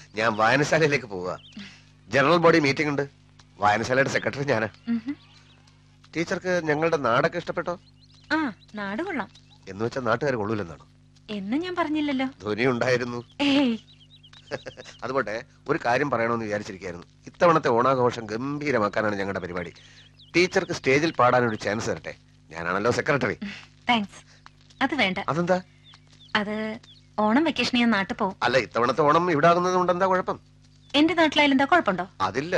ഞാൻ വായനശാലയിലേക്ക് പോവുക general body meeting ഉണ്ട് വായനശാലയുടെ സെക്രട്ടറി ഞാനാ ഉഹും. ടീച്ചർക്ക് ഞങ്ങളുടെ നാടൊക്കെ ഇഷ്ടപ്പെട്ടോ ആ നാട് കൊള്ളാം എന്ന് വെച്ചാൽ നാട്ടുകാർ കൊള്ളൂലെന്നാണ് എന്ന് ഞാൻ പറഞ്ഞില്ലല്ലോ ധ്വനി ഉണ്ടായിരുന്നു ഏയ് അതുപോട്ടെ ഒരു കാര്യം പറയണമെന്ന് വിചാരിച്ചിരിക്കുകയായിരുന്നു ഇത്തവണത്തെ ഓണാഘോഷം ഗംഭീരമാക്കാനാണ് ഞങ്ങളുടെ പരിപാടി ടീച്ചർക്ക് സ്റ്റേജിൽ പാടാൻ ഒരു ചാൻസ് തരട്ടെ ഞാനാണല്ലോ സെക്രട്ടറി താങ്ക്സ് അത് വേണ്ട അതെന്താ അത് ഓണം വെക്കേഷൻ ഞാൻ നാട്ടിൽ പോവും അല്ല ഇത്തവണത്തെ ഓണം ഇവിടെ ആകുന്നത് കൊണ്ട് എന്താ കുഴപ്പം എന്റെ നാട്ടിലായാലും എന്താ കുഴപ്പമുണ്ടോ അതില്ല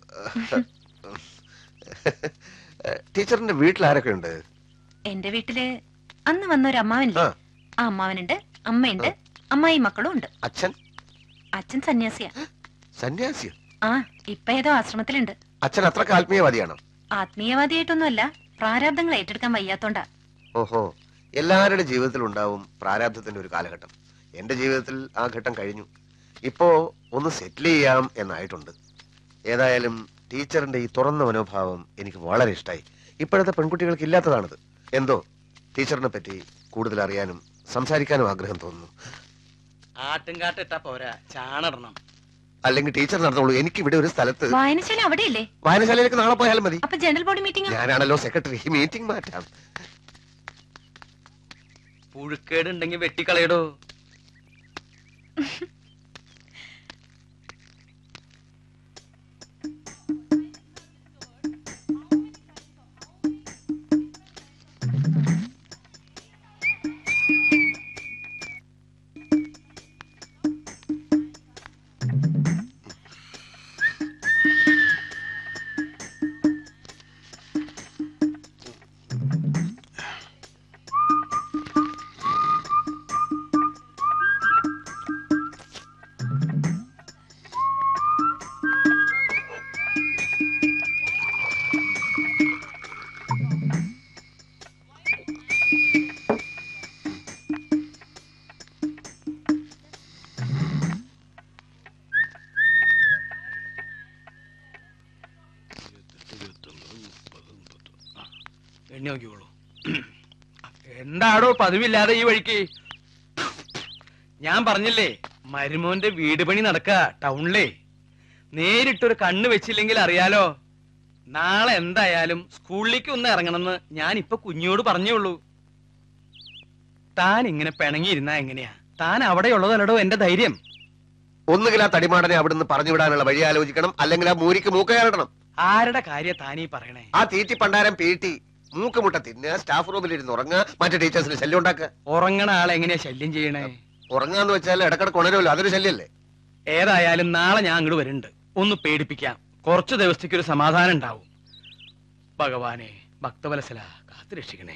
ടീച്ചറിന്റെ വീട്ടിൽ ആരൊക്കെ ഉണ്ട് എന്റെ വീട്ടില് അന്ന് വന്ന ഒരു അമ്മാവനില്ലേ ആ. ആ അമ്മാവനുണ്ട് അമ്മയുണ്ട് അമ്മായി മക്കളും ഉണ്ട് അച്ഛൻ അച്ഛൻ സന്യാസിയാ സന്യാസിയോ ആ ഇപ്പൊ ഏതോ ആശ്രമത്തിലുണ്ട് അച്ഛൻ അത്രക്ക് ആത്മീയവാദിയാണോ ആത്മീയവാദിയായിട്ടൊന്നുമല്ല പ്രാരാബ്ദങ്ങൾ ഏറ്റെടുക്കാൻ വയ്യാത്തോണ്ടാ ഓഹോ എല്ലാവരുടെ ജീവിതത്തിൽ ഉണ്ടാവും പ്രാരാബ്ധത്തിന്റെ ഒരു കാലഘട്ടം എന്റെ ജീവിതത്തിൽ ആ ഘട്ടം കഴിഞ്ഞു ഇപ്പോ ഒന്ന് സെറ്റിൽ ചെയ്യാം എന്നായിട്ടുണ്ട് ഏതായാലും ടീച്ചറിന്റെ ഈ തുറന്ന മനോഭാവം എനിക്ക് വളരെ ഇഷ്ടമായി ഇപ്പോഴത്തെ പെൺകുട്ടികൾക്ക് ഇല്ലാത്തതാണിത് എന്തോ ടീച്ചറിനെ പറ്റി കൂടുതൽ അറിയാനും സംസാരിക്കാനും ആഗ്രഹം തോന്നുന്നു ആട്ടുംകാട്ട് ഇട്ടാ പോരാ ചാണിടണം അല്ലെങ്കിൽ ടീച്ചർ നടന്നോളൂ എനിക്ക് ഇവിടെ ഒരു സ്ഥലത്ത് വായനശാല അവിടെയല്ലേ വായനശാലയിലേക്ക് നാളെ പോയാലും മതി അപ്പൊ ജനറൽ ബോഡി മീറ്റിംഗ് ഞാനാണല്ലോ സെക്രട്ടറി മീറ്റിംഗ് മാറ്റാം പുഴുക്കേട് ഉണ്ടെങ്കിൽ വെട്ടിക്കളയടോ എണ്ണി നോക്കിക്കോളൂ എന്താടോ പതിവില്ലാതെ ഈ വഴിക്ക് ഞാൻ പറഞ്ഞില്ലേ മരുമോന്റെ വീട് പണി നടക്ക ടൗണിലേ നേരിട്ടൊരു കണ്ണ് വെച്ചില്ലെങ്കിൽ അറിയാലോ നാളെ എന്തായാലും സ്കൂളിലേക്ക് ഒന്ന് ഇറങ്ങണമെന്ന് ഞാൻ ഇപ്പൊ കുഞ്ഞോട് പറഞ്ഞുള്ളൂ താൻ ഇങ്ങനെ പിണങ്ങിയിരുന്നാ എങ്ങനെയാ താൻ അവിടെയുള്ളതല്ലടോ എന്റെ ധൈര്യം ഒന്നുകിൽ ആ തടിമാടനെ അവിടുന്ന് പറഞ്ഞു വിടാനുള്ള വഴി ആലോചിക്കണം അല്ലെങ്കിൽ ആ മൂരിക്ക് മൂക്കയാടണം ആരുടെ കാര്യ താനീ പറയണേ ആ തീറ്റി പണ്ടാരം പീട്ടി മൂക്കുമുട്ട തിന്നുക സ്റ്റാഫ് റൂമിൽ ഇരുന്ന് ഉറങ്ങുക മറ്റു ടീച്ചേഴ്സിന് ശല്യം ഉണ്ടാക്കുക ഉറങ്ങണ ആളെ എങ്ങനെയാ ശല്യം ചെയ്യണേ ഉറങ്ങാന്ന് വെച്ചാൽ ഇടക്കിടക്ക് ഉണരുമല്ലോ അതൊരു ശല്യല്ലേ ഏതായാലും നാളെ ഞാൻ അങ്ങോട്ട് വരുന്നുണ്ട് ഒന്ന് പേടിപ്പിക്കാം കുറച്ചു ദിവസത്തേക്ക് ഒരു സമാധാനം ഉണ്ടാവും ഭഗവാനെ ഭക്തവത്സല കാത്തു രക്ഷിക്കണേ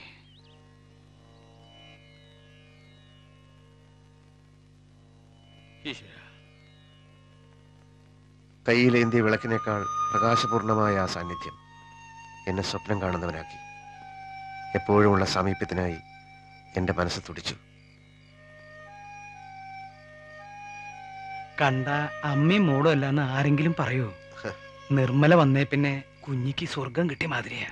ഈശ്വര കയ്യിലേന്തിയ വിളക്കിനേക്കാൾ പ്രകാശപൂർണമായ ആ സാന്നിധ്യം എന്നെ സ്വപ്നം കാണുന്നവനാക്കി എപ്പോഴുമുള്ള സാമീപ്യത്തിനായി എന്റെ മനസ്സ് തുടിച്ചു കണ്ട അമ്മയും മോളും അല്ലാന്ന് ആരെങ്കിലും പറയൂ നിർമ്മല വന്നേ പിന്നെ കുഞ്ഞിക്ക് സ്വർഗം കിട്ടിയ മാതിരിയാ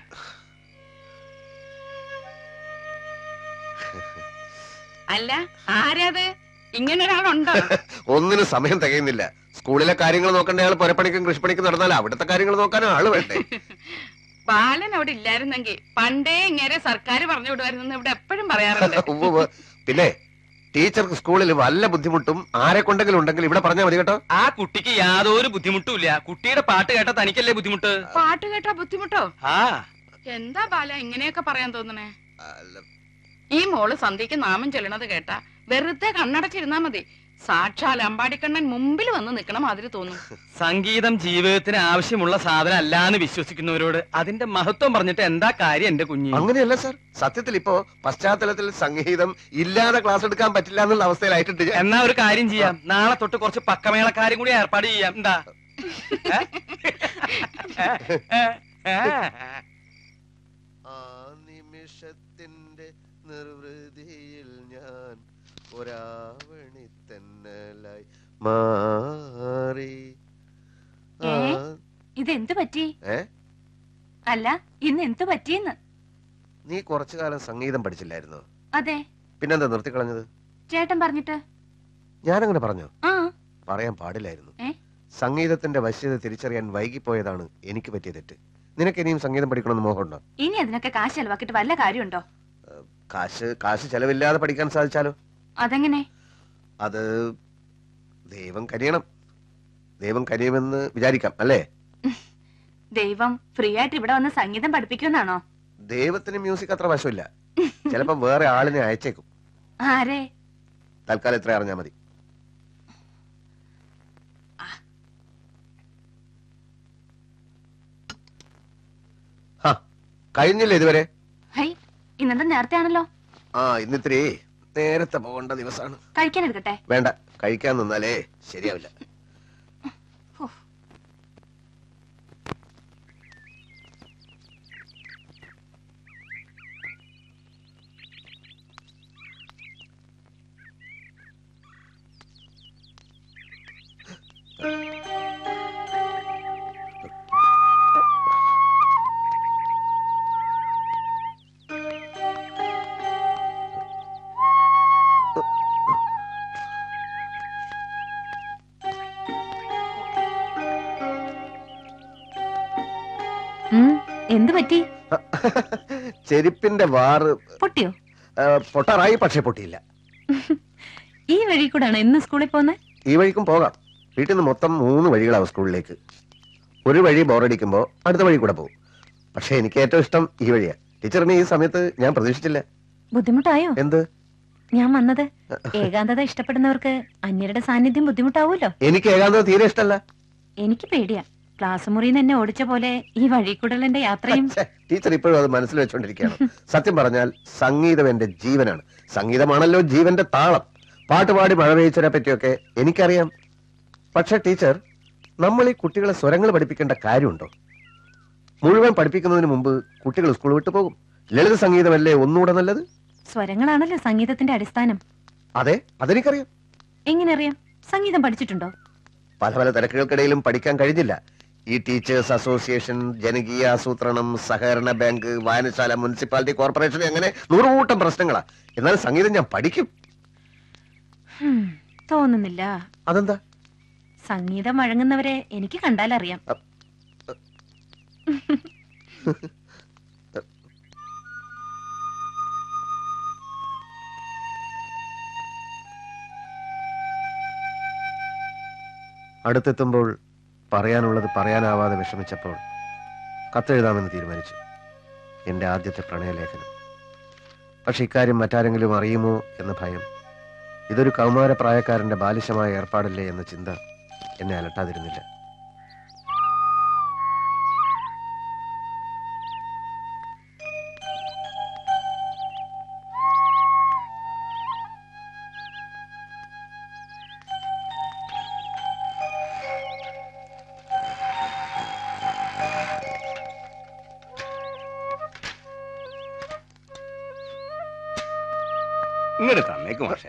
അല്ല ആരാത് ഇങ്ങനെ ഒരാളുണ്ടോ ഒന്നിനും സമയം തികയുന്നില്ല സ്കൂളിലെ കാര്യങ്ങൾ നോക്കേണ്ട ആൾ പുരപ്പണിക്കും കൃഷിപ്പണിക്കും നടന്നാൽ അവിടുത്തെ കാര്യങ്ങൾ നോക്കാനും ആള് വേണ്ടേ ബാലൻ അവിടെ ഇല്ലായിരുന്നെങ്കിൽ പണ്ടേ ഇങ്ങനെ സർക്കാർ പറഞ്ഞു വിടുമായിരുന്നു ഇവിടെ എപ്പോഴും പറയാറുണ്ട് ഉവ്വ് ഉവ്വ്. പിന്നെ ടീച്ചർക്ക് സ്കൂളിൽ വല്ല ബുദ്ധിമുട്ടും ആരെ കൊണ്ടെങ്കിലും ഉണ്ടെങ്കിൽ ഇവിടെ പറഞ്ഞാൽ മതി കേട്ടോ ആ കുട്ടിക്ക് യാതൊരു ബുദ്ധിമുട്ടും ഇല്ല കുട്ടിയുടെ പാട്ട് കേട്ട തനിക്കല്ലേ ബുദ്ധിമുട്ട് പാട്ട് കേട്ടാ ബുദ്ധിമുട്ടോ ആ എന്താ ബാല ഇങ്ങനെയൊക്കെ പറയാൻ തോന്നണേ ഈ മോള് സന്ധ്യക്ക് നാമം ചെല്ലണത് കേട്ടാ വെറുതെ കണ്ണടച്ചിരുന്നാ മതി സാക്ഷാൽ അമ്പാടിക്കണ്ണൻ മുമ്പിൽ വന്ന് നിക്കണ മാതിരി തോന്നും സംഗീതം ജീവിതത്തിന് ആവശ്യമുള്ള സാധനം അല്ലാന്ന് വിശ്വസിക്കുന്നവരോട് അതിന്റെ മഹത്വം പറഞ്ഞിട്ട് എന്താ കാര്യം എന്റെ കുഞ്ഞി അങ്ങനെയല്ല സാർ സത്യത്തിൽ ഇപ്പോ പശ്ചാത്തലത്തിൽ സംഗീതം ഇല്ലാതെ ക്ലാസ് എടുക്കാൻ പറ്റില്ല എന്നുള്ള അവസ്ഥയിലായിട്ടുണ്ട് ഞാൻ. എന്നാ ഒരു കാര്യം ചെയ്യാം നാളെ തൊട്ട് കുറച്ച് പക്കമേളക്കാരും കൂടി ഏർപ്പാട് ചെയ്യാം എന്താ ഏ? ഏ? ആ നിമിഷത്തിന്റെ നിർവൃതിയിൽ ഞാൻ ഒരാവണി തെന്നലായി മാറി ആ, ഏ? ഇതെന്ത് പറ്റി ഏ അല്ല ഇന്ന് എന്ത് പറ്റിയെന്ന് നീ കുറച്ചു കാലം സംഗീതം പഠിച്ചില്ലായിരുന്നോ അതെ പിന്നെന്താ നിർത്തിക്കളഞ്ഞത് ചേട്ടൻ പറഞ്ഞിട്ട് ഞാനങ്ങനെ പറഞ്ഞോ ആ പറയാൻ പാടില്ലായിരുന്നു ഏ? സംഗീതത്തിന്റെ വശ്യത തിരിച്ചറിയാൻ വൈകിപ്പോയതാണ് എനിക്ക് പറ്റിയ തെറ്റ് നിനക്ക് ഇനിയും സംഗീതം പഠിക്കണമെന്ന് മോഹമുണ്ടോ ഇനി അതിനൊക്കെ കാശ് ചെലവാക്കിട്ട് വല്ല കാര്യമുണ്ടോ കാശ് കാശ് ചെലവില്ലാതെ പഠിക്കാൻ സാധിച്ചാലോ അതെങ്ങനെ അത് ദൈവം കനിയണം ദൈവം കനിയുമെന്ന് വിചാരിക്കാം അല്ലേ ദൈവം ഫ്രീ ആയിട്ട് ഇവിടെ വന്ന് സംഗീതം പഠിപ്പിക്കുമെന്നാണോ ദൈവത്തിന് മ്യൂസിക് അത്ര വശമില്ല ചിലപ്പോ വേറെ ആളിനെ അയച്ചേക്കും ആരെ തൽക്കാലം ഇത്ര അറിഞ്ഞാൽ മതി ഹ, കഴിഞ്ഞില്ലേ ഇതുവരെ ഹൈ ഇന്നത്തെ നേരത്തെ ആണല്ലോ ആ ഇന്നിത്തിരി നേരത്തെ പോകേണ്ട ദിവസമാണ് കഴിക്കാൻ എടുക്കട്ടെ വേണ്ട കഴിക്കാൻ നിന്നാലേ ശരിയാവില്ല ഉം, എന്ത് പറ്റി ചെരുപ്പിന്റെ വാറ് പൊട്ടിയോ ആ, പൊട്ടാറായി പക്ഷെ പൊട്ടിയില്ല ഈ വഴി കൂടാണ് ഇന്ന് സ്കൂളിൽ പോകുന്നത് ഈ വഴിക്കും പോകാം വീട്ടിൽ നിന്ന് മൊത്തം മൂന്ന് വഴികളാവും സ്കൂളിലേക്ക് ഒരു വഴി ബോറടിക്കുമ്പോ അടുത്ത വഴി കൂടെ പോകും പക്ഷെ എനിക്ക് ഏറ്റവും ഇഷ്ടം ഈ വഴിയാ ടീച്ചറിന് ഈ സമയത്ത് ഞാൻ പ്രതീക്ഷിച്ചില്ല ബുദ്ധിമുട്ടായോ എന്ത് ഞാൻ വന്നത് ഏകാന്തത ഇഷ്ടപ്പെടുന്നവർക്ക് അന്യരുടെ സാന്നിധ്യം ബുദ്ധിമുട്ടാവൂലോ എനിക്ക് ഏകാന്തത തീരെ ഇഷ്ടമല്ല എനിക്ക് പേടിയാ ക്ലാസ് മുറിയിൽ നിന്ന് എന്നെ ഓടിച്ച പോലെ ഈ വഴി കൂടലിന്റെ യാത്രയും ഛെ, ടീച്ചർ ഇപ്പോഴും അത് മനസ്സിൽ വെച്ചോണ്ടിരിക്കുകയാണ് സത്യം പറഞ്ഞാൽ സംഗീതം എന്റെ ജീവനാണ് സംഗീതമാണല്ലോ ജീവന്റെ താളം പാട്ടുപാടി മഴ പെയ്ച്ചതിനെ പറ്റിയൊക്കെ എനിക്കറിയാം പക്ഷെ ടീച്ചർ നമ്മൾ ഈ കുട്ടികളെ സ്വരങ്ങൾ പഠിപ്പിക്കേണ്ട കാര്യമുണ്ടോ മുഴുവൻ പഠിപ്പിക്കുന്നതിന് മുമ്പ് കുട്ടികൾ സ്കൂൾ വിട്ടു പോകും ലളിത സംഗീതമല്ലേ ഒന്നുകൂടെ നല്ലത് സ്വരങ്ങളാണല്ലോ സംഗീതത്തിന്റെ അടിസ്ഥാനം അതെ അതെനിക്കറിയാം എങ്ങനെ അറിയാം സംഗീതം പഠിച്ചിട്ടുണ്ടോ പല പല തിരക്കുകൾക്കിടയിലും പഠിക്കാൻ കഴിഞ്ഞില്ല ഈ ടീച്ചേഴ്സ് അസോസിയേഷൻ ജനകീയ ആസൂത്രണം സഹകരണ ബാങ്ക് വായനശാല മുനിസിപ്പാലിറ്റി കോർപ്പറേഷൻ അങ്ങനെ നൂറുകൂട്ടം പ്രശ്നങ്ങളാ എന്നാൽ സംഗീതം ഞാൻ പഠിക്കും ഹും, തോന്നുന്നില്ല അതെന്താ സംഗീതം വഴങ്ങുന്നവരെ എനിക്ക് കണ്ടാലറിയാം അടുത്തെത്തുമ്പോൾ പറയാനുള്ളത് പറയാനാവാതെ വിഷമിച്ചപ്പോൾ കത്തെഴുതാമെന്ന് തീരുമാനിച്ചു എന്റെ ആദ്യത്തെ പ്രണയലേഖനം പക്ഷെ ഇക്കാര്യം മറ്റാരെങ്കിലും അറിയുമോ എന്ന ഭയം ഇതൊരു കൗമാര പ്രായക്കാരന്റെ ബാലിശമായ ഏർപ്പാടല്ലേ എന്ന ചിന്ത എന്നെ അലട്ടാതിരുന്നില്ല ഇങ്ങോട്ട് തന്നേക്ക് മാഷേ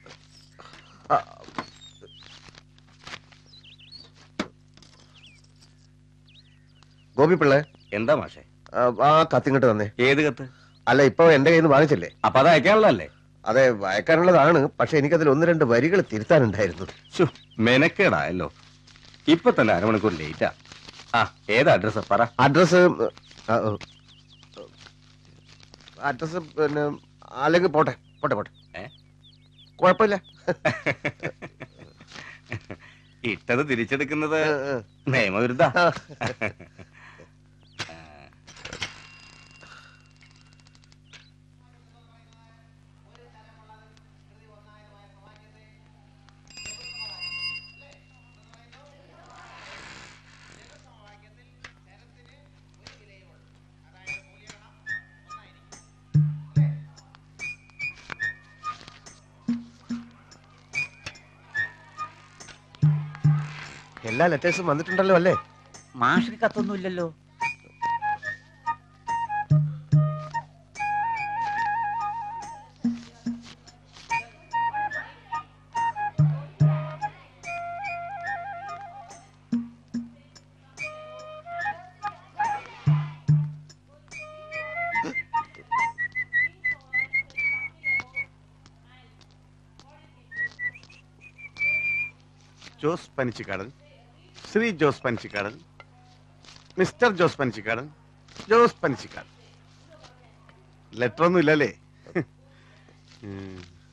ഗോപി പിള്ളേ എന്താ മാഷേ ആ, ആ കത്തിങ്ങോട്ട് തന്നെ ഏത് കത്ത് അല്ല ഇപ്പൊ എന്റെ കയ്യിൽ നിന്ന് വാങ്ങിച്ചില്ലേ അപ്പൊ അത് അയക്കാനുള്ളതല്ലേ അതെ വായിക്കാനുള്ളതാണ് പക്ഷെ എനിക്കതിൽ ഒന്ന് രണ്ട് വരികൾ തിരുത്താനുണ്ടായിരുന്നു ശ്ശോ, മെനക്കേടായല്ലോ ഇപ്പൊ തന്നെ അരമണിക്കൂർ ലേറ്റാ ആ ഏത് അഡ്രസ് പറ അഡ്രസ് അഡ്രസ് പിന്നെ അല്ലെങ്കിൽ പോട്ടെ പോട്ടെ പോട്ടെ ഏ? കുഴപ്പമില്ല ഇട്ടത് തിരിച്ചെടുക്കുന്നത് ഏ, ഏ. നിയമവിരുദ്ധ ആ. എല്ലാ ലെറ്റേഴ്സും വന്നിട്ടുണ്ടല്ലോ അല്ലേ മാഷിന് കത്തൊന്നുമില്ലല്ലോ ജോസ് പനിച്ചിക്കാടൻ ശ്രീ ജോസ് പനിച്ചിക്കാടൻ മിസ്റ്റർ ജോസ് പനിച്ചിക്കാടൻ ജോസ് പനിച്ചിക്കാടൻ ലെറ്റർ ഒന്നും ഇല്ലല്ലേ ഉം.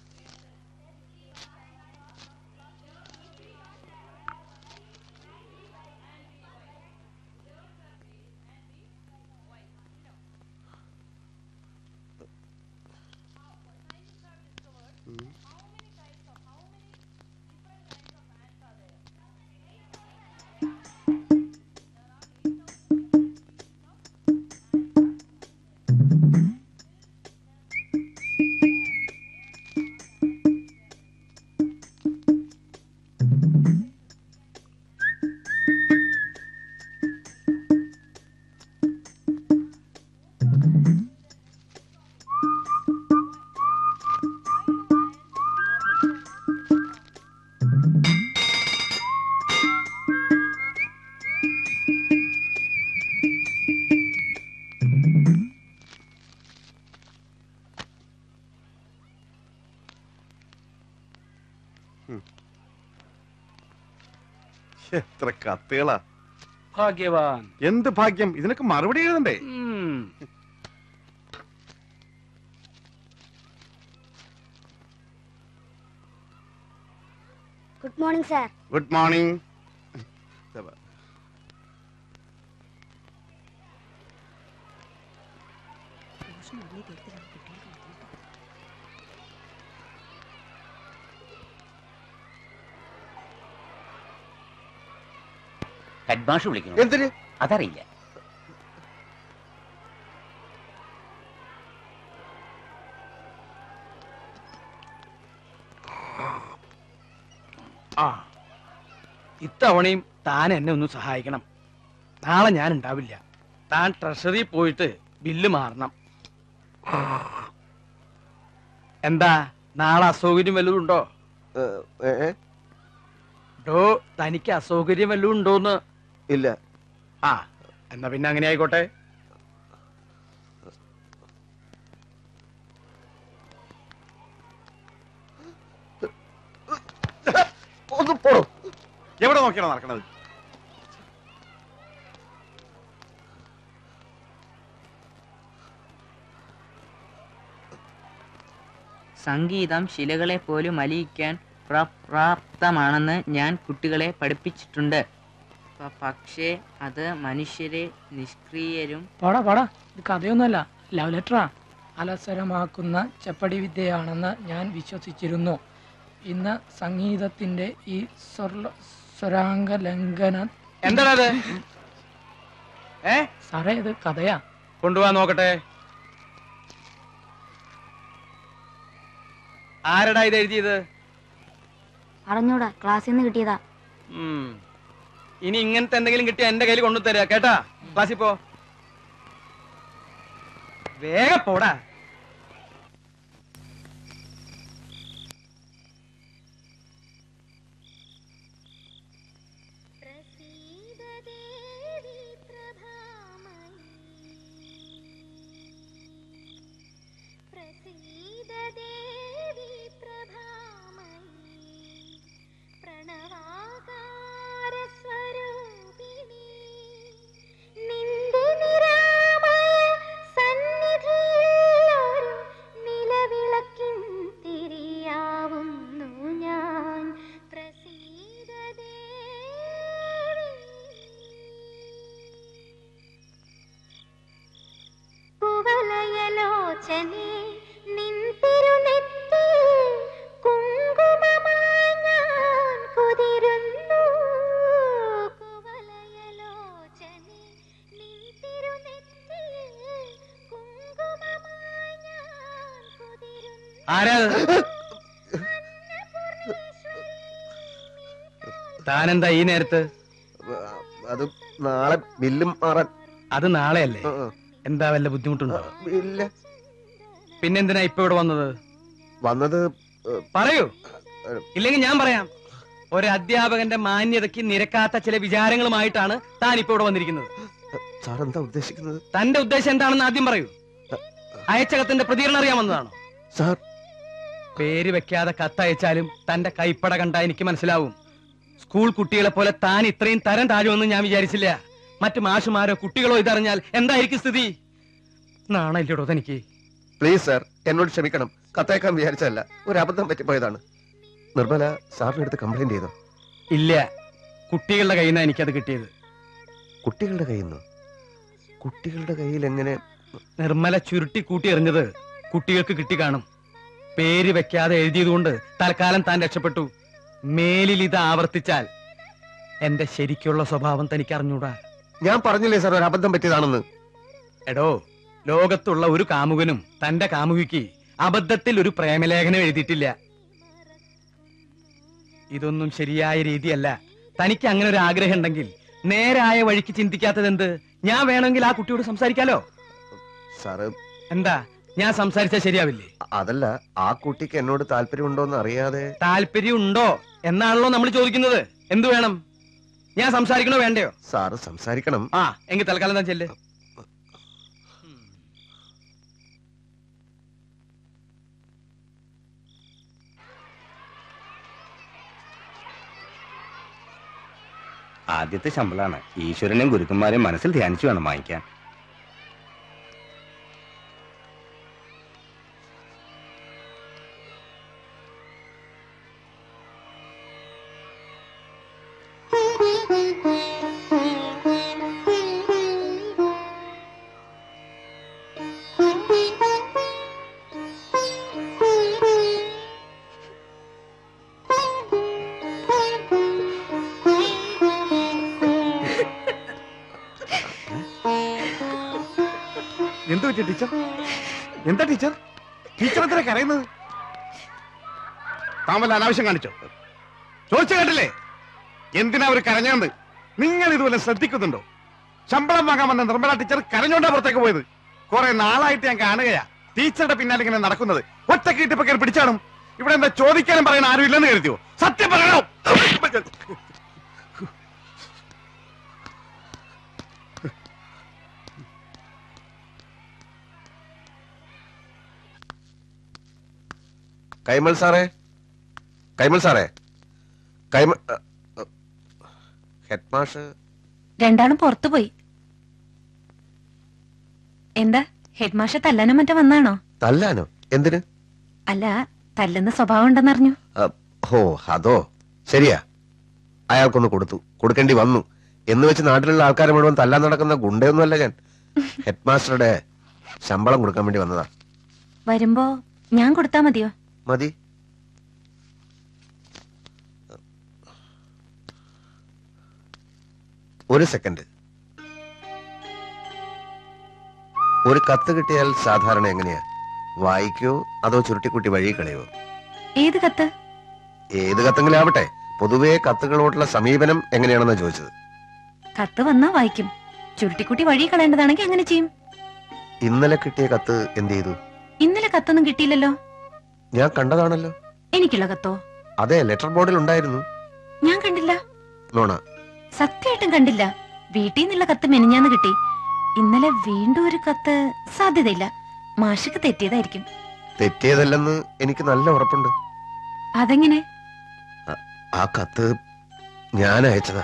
എത്ര കത്തുകളാ ഭാഗ്യവാൻ എന്ത് ഭാഗ്യം ഇതിനൊക്കെ മറുപടി എഴുതണ്ടേ ഉം. Good morning sir good morning head മാഷ് വിളിക്കുന്നു എന്തിന് അതറിയില്ല ആ ഇത്തവണയും താൻ എന്നെ ഒന്ന് സഹായിക്കണം നാളെ ഞാൻ ഉണ്ടാവില്ല താൻ ട്രഷറി പോയിട്ട് ബില്ല് മാറണം എന്താ നാളെ അസൗകര്യം വല്ലതും ഉണ്ടോ ഏ, ഏ, ഏ? ഡോ തനിക്ക് അസൗകര്യം വല്ലതും ഉണ്ടോന്ന് ഇല്ല ആ എന്നാ പിന്നെ അങ്ങനെ ആയിക്കോട്ടെ ഒന്ന് പോടോ എവിടെ നോക്കിയാണോ നടക്കണത് സംഗീതം ശിലകളെ പോലും അലിയിക്കാൻ പ്രാപ്തമാണെന്ന് ഞാൻ കുട്ടികളെ പഠിപ്പിച്ചിട്ടുണ്ട് പ- പക്ഷേ അത് മനുഷ്യരെ നിഷ്ക്രിയരും പാടാ പാടാ ഇത് കഥയൊന്നുമല്ല ലവ് ലെറ്ററാ അലസരമാക്കുന്ന ചെപ്പടി വിദ്യയാണെന്ന് ഞാൻ വിശ്വസിച്ചിരുന്നു ഇന്ന് സംഗീതത്തിന്റെ ഈ സ്വർല സ്വരാംഗ ലംഘന എന്താടാ അത് ഏ സാറേ ഇത് കഥയാ കൊണ്ടുപോവാൻ നോക്കട്ടെ ആരടാ ഇത് എഴുതിയത് അറിഞ്ഞൂടാ ക്ലാസ്സിൽ നിന്ന് കിട്ടിയതാ ഉം. ഇനി ഇങ്ങനത്തെ എന്തെങ്കിലും കിട്ടിയ എന്റെ കയ്യിൽ കൊണ്ടു തരാ കേട്ടാ ക്ലാസ്സിൽ പോ വേഗം പോടാ നിലവിളക്കിൻ തിരിയാവുന്നു ഞാൻ പ്രസീത കുവലയലോചനെ നിൻ തിരുനെറ്റി കുങ്കുമമായി ഞാൻ കുതിരുന്നു കുവലയലോചനെ നിൻ തിരുനെറ്റി കുങ്കുമമായി ഞാൻ കുതിരുന്നു ആരാ അത്? താനെന്താ ഈ നേരത്ത് അത് നാളെ ബില്ലും മാറാൻ അത് നാളെയല്ലേ ആ, ആ. എന്താ വല്ല ബുദ്ധിമുട്ടുണ്ടോ ഇല്ല പിന്നെന്തിനാ ഇപ്പൊ ഇവിടെ വന്നത് വന്നത് ഏ, പറയൂ ഇല്ലെങ്കിൽ ഞാൻ പറയാം ഒരു അധ്യാപകന്റെ മാന്യതയ്ക്ക് നിരക്കാത്ത ചില വിചാരങ്ങളുമായിട്ടാണ് താൻ ഇപ്പൊ ഇവിടെ വന്നിരിക്കുന്നത് സാർ എന്താ ഉദ്ദേശിക്കുന്നത് തന്റെ ഉദ്ദേശം എന്താണെന്ന് ആദ്യം പറയൂ അയച്ചകത്തിന്റെ പ്രതികരണം അറിയാൻ വന്നതാണോ സാർ പേര് വെക്കാതെ കത്തയച്ചാലും തന്റെ കൈപ്പട കണ്ട എനിക്ക് മനസ്സിലാവും സ്കൂൾ കുട്ടികളെ പോലെ താൻ ഇത്രയും തരം താഴുമെന്ന് ഞാൻ വിചാരിച്ചില്ല മറ്റു മാഷുമാരോ കുട്ടികളോ ഇതറിഞ്ഞാൽ എന്തായിരിക്കും സ്ഥിതി നാണല്ലോടോ തനിക്ക് പ്ലീസ് സാർ എന്നോട് ക്ഷമിക്കണം കത്തേക്കാൻ വിചാരിച്ചതല്ല ഒരു അബദ്ധം പറ്റിപ്പോയതാണ് നിർമ്മല സാറിന്റെ അടുത്ത് കംപ്ലൈന്റ് ചെയ്തോ ഇല്ല കുട്ടികളുടെ കയ്യിൽ നിന്നാണ് എനിക്കത് കിട്ടിയത് കുട്ടികളുടെ കയ്യിൽ നിന്ന് കുട്ടികളുടെ കയ്യിൽ എങ്ങനെ നിർമ്മല ചുരുട്ടി കൂട്ടി എറിഞ്ഞത് കുട്ടികൾക്ക് കിട്ടി കാണും പേര് വെക്കാതെ എഴുതിയതുകൊണ്ട് തൽക്കാലം താൻ രക്ഷപ്പെട്ടു മേലിൽ ഇത് ആവർത്തിച്ചാൽ എന്റെ ശരിക്കുള്ള സ്വഭാവം തനിക്ക് അറിഞ്ഞൂടാ ഞാൻ പറഞ്ഞില്ലേ സാർ ഒരു അബദ്ധം പറ്റിയതാണെന്ന് എടോ ലോകത്തുള്ള ഒരു കാമുകനും തന്റെ കാമുകിക്ക് അബദ്ധത്തിൽ ഒരു പ്രേമലേഖനം എഴുതിയിട്ടില്ല ഇതൊന്നും ശരിയായ രീതിയല്ല തനിക്ക് അങ്ങനെ ഒരു ആഗ്രഹം ഉണ്ടെങ്കിൽ നേരായ വഴിക്ക് ചിന്തിക്കാത്തത് എന്ത് ഞാൻ വേണമെങ്കിൽ ആ കുട്ടിയോട് സംസാരിക്കാലോ സാറ് എന്താ ഞാൻ സംസാരിച്ചാൽ ശരിയാവില്ലേ അതല്ല ആ കുട്ടിക്ക് എന്നോട് താല്പര്യമുണ്ടോ എന്ന് അറിയാതെ താല്പര്യം ഉണ്ടോ എന്നാണല്ലോ നമ്മൾ ചോദിക്കുന്നത് എന്തു വേണം ഞാൻ സംസാരിക്കണോ വേണ്ടയോ സാറ് സംസാരിക്കണം ആ എങ്കിൽ തൽക്കാലം താൻ ചെല്ല് ആദ്യത്തെ ശമ്പളാണ് ഈശ്വരനെയും ഗുരുക്കന്മാരെയും മനസ്സിൽ ധ്യാനിച്ചു വേണം വാങ്ങിക്കാൻ എന്ത് പറ്റിയ ടീച്ചർ എന്താ ടീച്ചർ ടീച്ചർ എന്തിനാ കരയുന്നത് താൻ വല്ല അനാവശ്യം കാണിച്ചോ ചോദിച്ചു കേട്ടില്ലേ എന്തിനാ അവർ കരഞ്ഞത് നിങ്ങൾ ഇതുപോലെ ശ്രദ്ധിക്കുന്നുണ്ടോ ശമ്പളം വാങ്ങാൻ വന്ന നിർമ്മല ടീച്ചർ കരഞ്ഞോണ്ടാ പുറത്തേക്ക് പോയത് കുറെ നാളായിട്ട് ഞാൻ കാണുകയാ ടീച്ചറുടെ പിന്നാലെ ഇങ്ങനെ നടക്കുന്നത് ഒറ്റ ഇട്ടിപ്പോ കയറി പിടിച്ചാടും ഇവിടെ എന്താ ചോദിക്കാനും പറയാൻ ആരും ഇല്ലെന്ന് കരുതിയോ സത്യം പറയണോ കൈമൾ സാറേ കൈമൾ സാറേ കൈമൾ ഹെഡ് മാഷ് രണ്ടാളും പുറത്തു പോയി എന്താ ഹെഡ് മാഷ തല്ലാനും മറ്റോ വന്നാണോ തല്ലാനോ എന്തിന് അല്ല തല്ലുന്ന സ്വഭാവം ഉണ്ടെന്നറിഞ്ഞു അ, ഹോ അതോ ശരിയാ അയാൾക്കൊന്ന് കൊടുത്തു കൊടുക്കേണ്ടി വന്നു എന്ന് വെച്ച് നാട്ടിലുള്ള ആൾക്കാരെ മുഴുവൻ തല്ലാൻ നടക്കുന്ന ഗുണ്ടയൊന്നുമല്ല ഞാൻ ഹെഡ് മാസ്റ്ററുടെ ശമ്പളം കൊടുക്കാൻ വേണ്ടി വന്നതാ വരുമ്പോ ഞാൻ കൊടുത്താ മതിയോ മതി ഒരു സെക്കൻഡ് ഒരു കത്ത് കിട്ടിയാൽ സാധാരണ എങ്ങനെയാ വായിക്കോ അതോ ചുരുട്ടിക്കുട്ടി വഴി കളയോ ഏത് കത്ത് ഏത് കത്തെങ്കിലും ആവട്ടെ പൊതുവേ കത്തുകളോടുള്ള സമീപനം എങ്ങനെയാണെന്ന് ചോദിച്ചത് കത്ത് വന്നാ വായിക്കും ചുരുട്ടിക്കുട്ടി വഴി കളയേണ്ടതാണെങ്കിൽ അങ്ങനെ ചെയ്യും ഇന്നലെ കിട്ടിയ കത്ത് എന്ത് ചെയ്തു ഇന്നലെ കത്തൊന്നും കിട്ടിയില്ലല്ലോ ഞാൻ കണ്ടതാണല്ലോ എനിക്കുള്ള കത്തോ അതെ ലെറ്റർ ബോർഡിൽ ഉണ്ടായിരുന്നു ഞാൻ കണ്ടില്ല നോണ സത്യമായിട്ടും കണ്ടില്ല വീട്ടിൽ നിന്നുള്ള കത്ത് മെനിഞ്ഞാന്ന് കിട്ടി ഇന്നലെ വീണ്ടും ഒരു കത്ത് സാധ്യതയില്ല മാഷക്ക് തെറ്റിയതായിരിക്കും തെറ്റിയതല്ലെന്ന് എനിക്ക് നല്ല ഉറപ്പുണ്ട് അതെങ്ങനെ ആ കത്ത് ഞാൻ അയച്ചതാ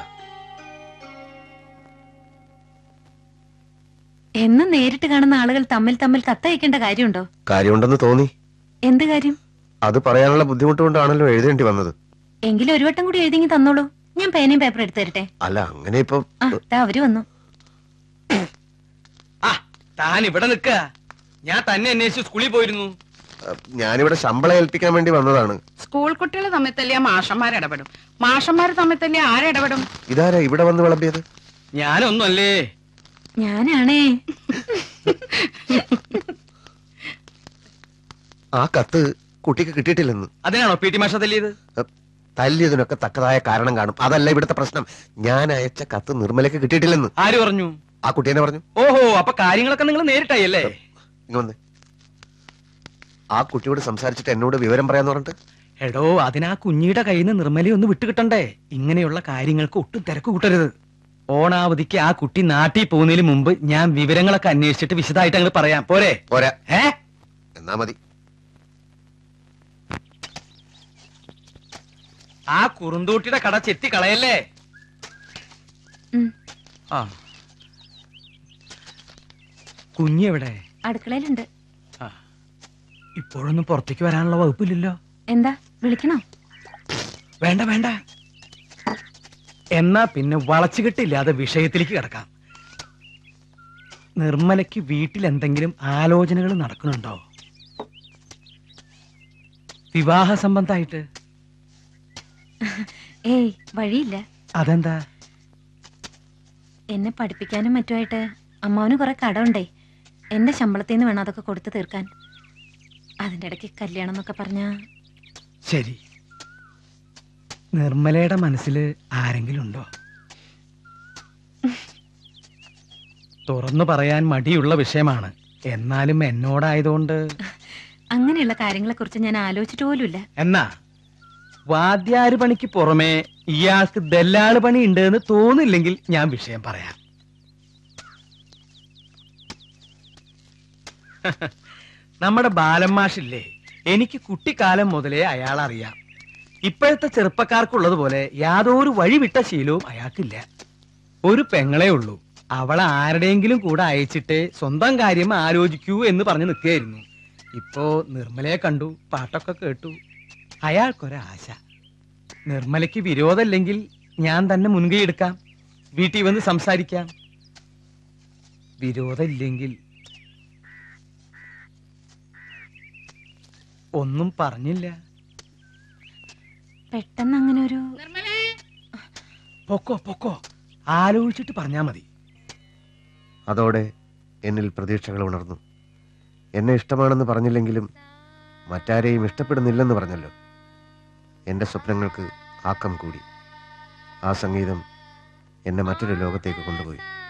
എന്നും നേരിട്ട് കാണുന്ന ആളുകൾ തമ്മിൽ തമ്മിൽ കത്തയക്കേണ്ട കാര്യമുണ്ടോ കാര്യമുണ്ടെന്ന് തോന്നി എന്ത് കാര്യം അത് പറയാനുള്ള ബുദ്ധിമുട്ട് കൊണ്ടാണല്ലോ എഴുതേണ്ടി വന്നത് എങ്കിലും ഒരു വട്ടം കൂടി എഴുതിങ്ങി തന്നോളൂ ഞാൻ പേനയും പേപ്പർ എടുത്തു തരട്ടെ അല്ല അങ്ങനെ ഇപ്പൊ ആ ദാ അവര് വന്നു ആ താൻ ഇവിടെ നിൽക്ക ഞാൻ തന്നെ അന്വേഷിച്ച് സ്കൂളിൽ പോയിരുന്നു അഹ്, ഞാനിവിടെ ശമ്പളം ഏൽപ്പിക്കാൻ വേണ്ടി വന്നതാണ് സ്കൂൾ കുട്ടികൾ തമ്മിൽ തല്ലിയ മാഷന്മാർ ഇടപെടും മാഷന്മാർ തമ്മിൽ തല്ലിയ ആരിടപെടും ഇതാരാ ഇവിടെ വന്ന് വിളമ്പിയത് ഞാനൊന്നും അല്ലേ ഞാനാണേ ആ കത്ത് കുട്ടിക്ക് കിട്ടിയിട്ടില്ലെന്ന് അതിനാണോ പി ടി മാഷ തല്ലിയത് അഹ്, തല്ലിയതിനൊക്കെ തക്കതായ കാരണം കാണും അതല്ല ഇവിടുത്തെ പ്രശ്നം ഞാൻ അയച്ച കത്ത് നിർമ്മലക്ക് കിട്ടിയിട്ടില്ലെന്ന് ആര് പറഞ്ഞു ആ കുട്ടി എന്നെ പറഞ്ഞു ഓഹോ അപ്പൊ കാര്യങ്ങളൊക്കെ നിങ്ങൾ നേരിട്ടായി അല്ലേ ഇങ്ങ് വന്നേ ആ കുട്ടിയോട് സംസാരിച്ചിട്ട് എന്നോട് വിവരം പറയാന്ന് പറഞ്ഞിട്ട് എടോ അതിനാ കുഞ്ഞിയുടെ കയ്യിൽ നിന്ന് നിർമ്മലയെ ഒന്ന് വിട്ടുകിട്ടണ്ടേ ഇങ്ങനെയുള്ള കാര്യങ്ങൾക്ക് ഒട്ടും തിരക്ക് കൂട്ടരുത് ഓണാവധിക്ക് ആ കുട്ടി നാട്ടിൽ പോകുന്നതിന് മുമ്പ് ഞാൻ വിവരങ്ങളൊക്കെ അന്വേഷിച്ചിട്ട് വിശദമായിട്ട് അങ്ങ് പറയാം പോരെ പോരാ ഏ എന്നാ മതി ആ കുറുന്തൂട്ടിയുടെ കട ചെത്തി കളയല്ലേ ഉം. ആ കുഞ്ഞെവിടെ അടുക്കളയിലുണ്ട് ഇപ്പോഴൊന്നും പുറത്തേക്ക് വരാനുള്ള വകുപ്പില്ലല്ലോ എന്താ വിളിക്കണോ വേണ്ട വേണ്ട എന്നാ പിന്നെ വളച്ചുകെട്ടില്ലാതെ വിഷയത്തിലേക്ക് കിടക്കാം നിർമ്മലയ്ക്ക് വീട്ടിൽ എന്തെങ്കിലും ആലോചനകൾ നടക്കുന്നുണ്ടോ വിവാഹ സംബന്ധമായിട്ട് ഏയ് വഴിയില്ല അതെന്താ എന്നെ പഠിപ്പിക്കാനും മറ്റുമായിട്ട് അമ്മാവന് കുറെ കടമുണ്ടേ എന്റെ ശമ്പളത്തിൽ നിന്ന് വേണം അതൊക്കെ കൊടുത്തു തീർക്കാൻ അതിന്റെ ഇടയ്ക്ക് കല്യാണം എന്നൊക്കെ പറഞ്ഞാ ശരി നിർമ്മലയുടെ മനസ്സിൽ ആരെങ്കിലും ഉണ്ടോ തുറന്നു പറയാൻ മടിയുള്ള വിഷയമാണ് എന്നാലും എന്നോടായതുകൊണ്ട് അങ്ങനെയുള്ള കാര്യങ്ങളെ കുറിച്ച് ഞാൻ ആലോചിച്ചിട്ട് പോലുമില്ല എന്നാ വാദ്യാര് പണിക്ക് പുറമെ ഇയാൾക്ക് ദല്ലാള് പണി ഉണ്ട് എന്ന് തോന്നില്ലെങ്കിൽ ഞാൻ വിഷയം പറയാം നമ്മുടെ ബാലന്മാഷില്ലേ എനിക്ക് കുട്ടിക്കാലം മുതലേ അയാൾ അറിയാം ഇപ്പോഴത്തെ ചെറുപ്പക്കാർക്കുള്ളതുപോലെ യാതൊരു വഴിവിട്ട ശീലവും അയാൾക്കില്ല ഒരു പെങ്ങളെ ഉള്ളൂ അവളെ ആരുടെയെങ്കിലും കൂടെ അയച്ചിട്ട് സ്വന്തം കാര്യം ആലോചിക്കൂ എന്ന് പറഞ്ഞു നിൽക്കുകയായിരുന്നു ഇപ്പോ നിർമ്മലയെ കണ്ടു പാട്ടൊക്കെ കേട്ടു അയാൾക്കൊരാശ നിർമ്മലയ്ക്ക് വിരോധമില്ലെങ്കിൽ ഞാൻ തന്നെ മുൻകൈ എടുക്കാം വീട്ടിൽ വന്ന് സംസാരിക്കാം വിരോധമില്ലെങ്കിൽ ഒന്നും പറഞ്ഞില്ല പെട്ടെന്ന് അങ്ങനെ ഒരു നിർമ്മലേ പൊക്കോ പൊക്കോ ആലോചിച്ചിട്ട് പറഞ്ഞാ മതി അതോടെ എന്നിൽ പ്രതീക്ഷകൾ ഉണർന്നു എന്നെ ഇഷ്ടമാണെന്ന് പറഞ്ഞില്ലെങ്കിലും മറ്റാരെയും ഇഷ്ടപ്പെടുന്നില്ലെന്ന് പറഞ്ഞല്ലോ എൻ്റെ സ്വപ്നങ്ങൾക്ക് ആക്കം കൂടി ആ സംഗീതം എന്നെ മറ്റൊരു ലോകത്തേക്ക് കൊണ്ടുപോയി